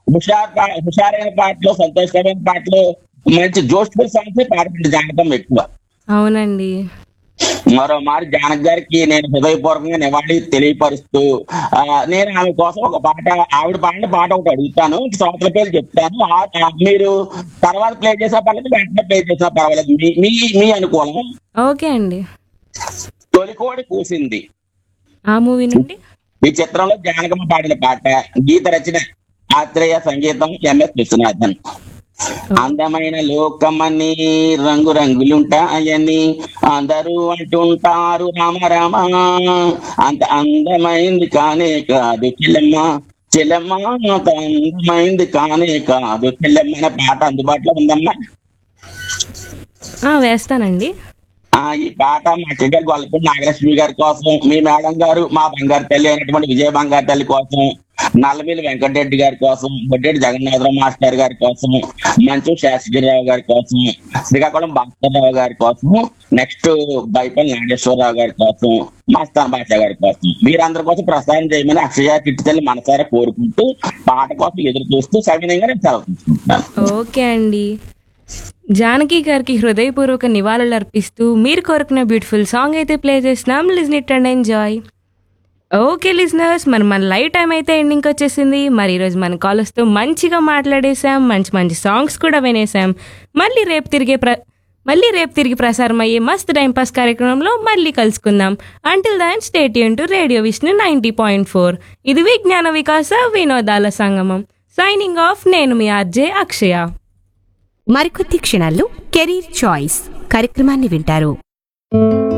హుషార్ పా- హుషారైన పాటలు సంతోషకరమైన పాటలు మంచి జోష్ఫుల్ సాంగ్స్ పాడుతుంది జానకం ఎక్కువ అవునండి మరో మారి జానక్ గారికి నేను హృదయపూర్వకంగా నివాళి తెలియపరుస్తూ ఆ, నేను ఆమె కోసం ఒక పాట ఆవిడ పాడిన పాట ఒకటి అడుగుతాను శ్రోతల పేరు చెప్తాను ఆ- ఆ, మీరు తర్వాత ప్లే చేసే పర్లేదు వెంటనే ప్లే చేసినా పర్వాలేదు మీ మీ మీ అనుకూలం ఓకే అండి తొలికోడి కూసింది ఆ మూవీ నుండి ఈ చిత్రంలో జానకమ్మ పాడిన పాట గీత రచన ఆత్రేయ సంగీతం ఎంఎస్ విశ్వనాథన్ అందమైన లోకమని రంగు రంగులుంటాయని అందరూ అంటుంటారు రామ రామ అంత అందమైంది కానే కాదు చెల్లెమ్మ చెల్లెమ్మ అంత అందమైంది కానే కాదు చెల్లెమ్మ అనే పాట అందుబాటులో ఉందమ్మా ఆ వేస్తానండి ఆ ఈ పాట మా చెల్లెలు గొల్లపూడి నాగలక్ష్మి గారి కోసం మీ మేడం గారు మా బంగారు తల్లి అయినటువంటి విజయ బంగారు తల్లి కోసం నల్లమిల్లి వెంకటరెడ్డి గారి కోసం బొడ్డెడ్డి జగన్నాథరావు మాస్టర్ గారి కోసం మంచు శాస్త్రిరావు గారి కోసం శ్రీకాకుళం భాస్కర్రావు గారి కోసం నెక్స్ట్ బైపల్ నాగేశ్వరరావు గారి కోసం మస్తాన్ బాషా గారి కోసం వీరందరి కోసం ప్రసారం చేయమని అక్షయ కిట్టి తల్లి మనసారా కోరుకుంటూ పాట కోసం ఎదురు చూస్తూ సవినయంగా నేను సెలవు తీసుకుంటున్నాను ఓకే అండి జానకి గారికి హృదయపూర్వక నివాళులు అర్పిస్తూ మీరు కోరుకున్న బ్యూటిఫుల్ సాంగ్ అయితే ప్లే చేసినాం listen it and enjoy okay listeners మరి మన లైవ్ టైం అయితే ఎండింగ్ వచ్చేసింది మరి ఈరోజు మన కాలర్స్తో మంచిగా మాట్లాడేసాం మంచి మంచి సాంగ్స్ కూడా వినేసాం మళ్ళీ రేపు తిరిగే ప్ర మళ్ళీ రేపు తిరిగి ప్రసారం అయ్యే మస్త్ టైం పాస్ కార్యక్రమంలో మళ్ళీ కలుసుకుందాం until then stay tuned to radio Vishnu ninety point four ఇది విజ్ఞాన వికాస వినోదాల సంగమం సైనింగ్ ఆఫ్ నేను మీ ఆర్జే అక్షయ మరికొద్ది క్షణాల్లో కెరీర్ చాయిస్ కార్యక్రమాన్ని వింటారు